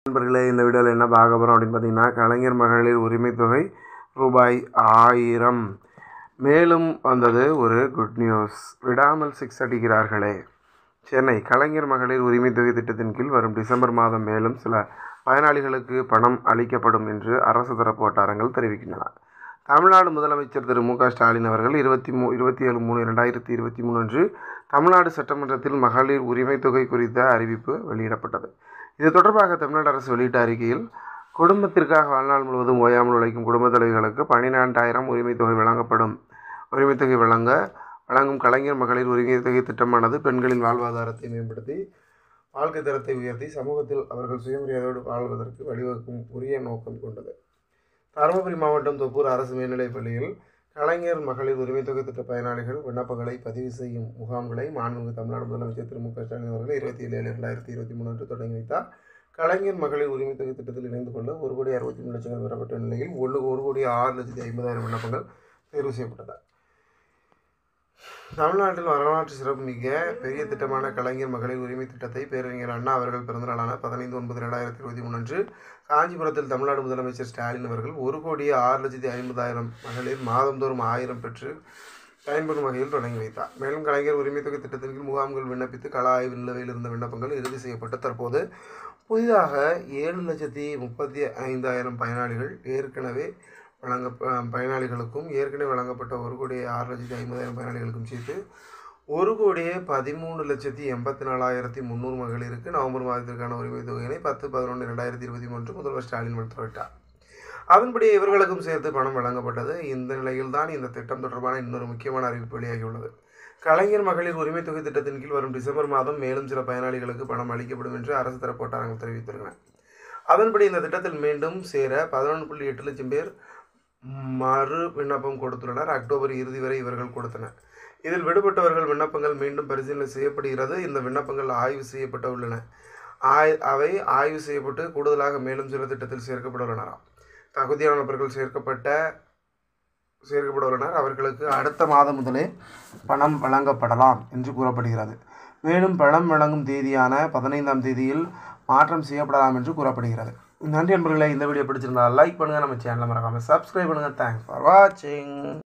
நண்பர்களே இந்த வீடியோவில் என்ன பார்க்க போகிறோம் அப்படின்னு பார்த்தீங்கன்னா கலைஞர் மகளிர் உரிமை தொகை ரூபாய் ஆயிரம் மேலும் வந்தது ஒரு குட் நியூஸ் விடாமல் சிக்ஸ் அடிக்கிறார்களே சென்னை கலைஞர் மகளிர் உரிமை தொகை திட்டத்தின் கீழ் வரும் டிசம்பர் மாதம் மேலும் சில பயனாளிகளுக்கு பணம் அளிக்கப்படும் என்று அரசு தரப்பு வட்டாரங்கள் தெரிவிக்கின்றன தமிழ்நாடு முதலமைச்சர் திரு மு க ஸ்டாலின் அவர்கள் இருபத்தி மூ இருபத்தி ஏழு மூணு ரெண்டாயிரத்தி இருபத்தி மூணு அன்று தமிழ்நாடு சட்டமன்றத்தில் மகளிர் உரிமை தொகை குறித்த அறிவிப்பு வெளியிடப்பட்டது இது தொடர்பாக தமிழ்நாடு அரசு வெளியிட்ட அறிக்கையில் குடும்பத்திற்காக வாழ்நாள் முழுவதும் ஓயாமல் உழைக்கும் குடும்பத் தலைவிகளுக்கு பன்னிரெண்டாயிரம் உரிமை தொகை வழங்கப்படும் உரிமை தொகை வழங்க வழங்கும் கலைஞர் மகளிர் உரிமை தொகை திட்டமானது பெண்களின் வாழ்வாதாரத்தை மேம்படுத்தி வாழ்க்கை தரத்தை உயர்த்தி சமூகத்தில் அவர்கள் சுயமரியாதையோடு வாழ்வதற்கு வழிவகுக்கும் உரிய நோக்கம் கொண்டது தருமபுரி மாவட்டம் தொப்பூர் அரசு மேல்நிலைப் பள்ளியில் கலைஞர் மகளிர் உரிமை தொகை திட்ட பயனாளிகள் விண்ணப்பங்களை பதிவு செய்யும் முகாம்களை மாண்புமிகு தமிழ்நாடு முதலமைச்சர் திரு மு க ஸ்டாலின் அவர்கள் இருபத்தி ஏழு ஏழு ரெண்டாயிரத்தி இருபத்தி மூணு அன்று தொடங்கி வைத்தார் கலைஞர் மகளிர் உரிமை தொகை திட்டத்தில் இணைந்து கொள்ள ஒரு கோடி அறுபத்தி மூணு லட்சங்கள் பெறப்பட்ட நிலையில் ஒரு ஒரு கோடி ஆறு லட்சத்தி ஐம்பதாயிரம் விண்ணப்பங்கள் தேர்வு செய்யப்பட்டன தமிழ்நாட்டில் வரலாற்று சிறப்புமிக்க பெரிய திட்டமான கலைஞர் மகளிர் உரிமை திட்டத்தை பேரறிஞர் அண்ணா அவர்கள் பிறந்தநாளான பதினைந்து ஒன்பது ரெண்டாயிரத்தி இருபத்தி மூணு அன்று காஞ்சிபுரத்தில் தமிழ்நாடு முதலமைச்சர் ஸ்டாலின் அவர்கள் ஒரு கோடியே ஆறு லட்சத்தி ஐம்பதாயிரம் மகளிர் மாதந்தோறும் ஆயிரம் பெற்று பயன்பெறும் வகையில் தொடங்கி வைத்தார் மேலும் கலைஞர் உரிமை தொகை திட்டத்தின் கீழ் முகாம்கள் விண்ணப்பித்து கள ஆய்வு நிலுவையில் இருந்த விண்ணப்பங்கள் இறுதி செய்யப்பட்டு தற்போது புதிதாக ஏழு லட்சத்தி முப்பத்தி ஐந்தாயிரம் பயனாளிகள் ஏற்கனவே வழங்க பயனாளிகளுக்கும் ஏற்கனவே வழங்கப்பட்ட ஒரு கோடியே ஆறு லட்சத்தி ஐம்பதாயிரம் பயனாளிகளுக்கும் சேர்த்து ஒரு கோடியே பதிமூணு லட்சத்தி எண்பத்தி நாலாயிரத்தி முந்நூறு மகளிருக்கு நவம்பர் மாதத்திற்கான உரிமை தொகையினை பத்து பதினொன்று ரெண்டாயிரத்தி இருபத்தி மூன்று முதல்வர் ஸ்டாலின் உத்தரவிட்டார் அதன்படி இவர்களுக்கும் சேர்த்து பணம் வழங்கப்பட்டது இந்த நிலையில்தான் இந்த திட்டம் தொடர்பான இன்னொரு முக்கியமான அறிவிப்பு வெளியாகியுள்ளது கலைஞர் மகளிர் உரிமை தொகை திட்டத்தின் கீழ் வரும் டிசம்பர் மாதம் மேலும் சில பயனாளிகளுக்கு பணம் அளிக்கப்படும் என்று அரசு தரப்பு வட்டாரங்கள் தெரிவித்துள்ளன அதன்படி இந்த திட்டத்தில் மீண்டும் சேர பதினொன்று புள்ளி எட்டு லட்சம் பேர் மறு விண்ணப்பம் கொடுத்துள்ளனர் அக்டோபர் இறுதி வரை இவர்கள் கொடுத்தனர் இதில் விடுபட்டவர்கள் விண்ணப்பங்கள் மீண்டும் பரிசீலனை செய்யப்படுகிறது இந்த விண்ணப்பங்கள் ஆய்வு செய்யப்பட உள்ளன ஆய் அவை ஆய்வு செய்யப்பட்டு கூடுதலாக மேலும் சில திட்டத்தில் சேர்க்கப்பட உள்ளனராம் தகுதியான நபர்கள் சேர்க்கப்பட்ட சேர்க்கப்பட உள்ளனர் அவர்களுக்கு அடுத்த மாதம் முதலே பணம் வழங்கப்படலாம் என்று கூறப்படுகிறது மேலும் பணம் வழங்கும் தேதியான பதினைந்தாம் தேதியில் மாற்றம் செய்யப்படலாம் என்று கூறப்படுகிறது நன்றி நண்பர்களே இந்த வீடியோ பிடிச்சிருந்தா லைக் பண்ணுங்கள் நம்ம சேனலை மறக்காமல் சப்ஸ்கிரைப் பண்ணுங்கள் தேங்க்ஸ் ஃபார் வாட்சிங்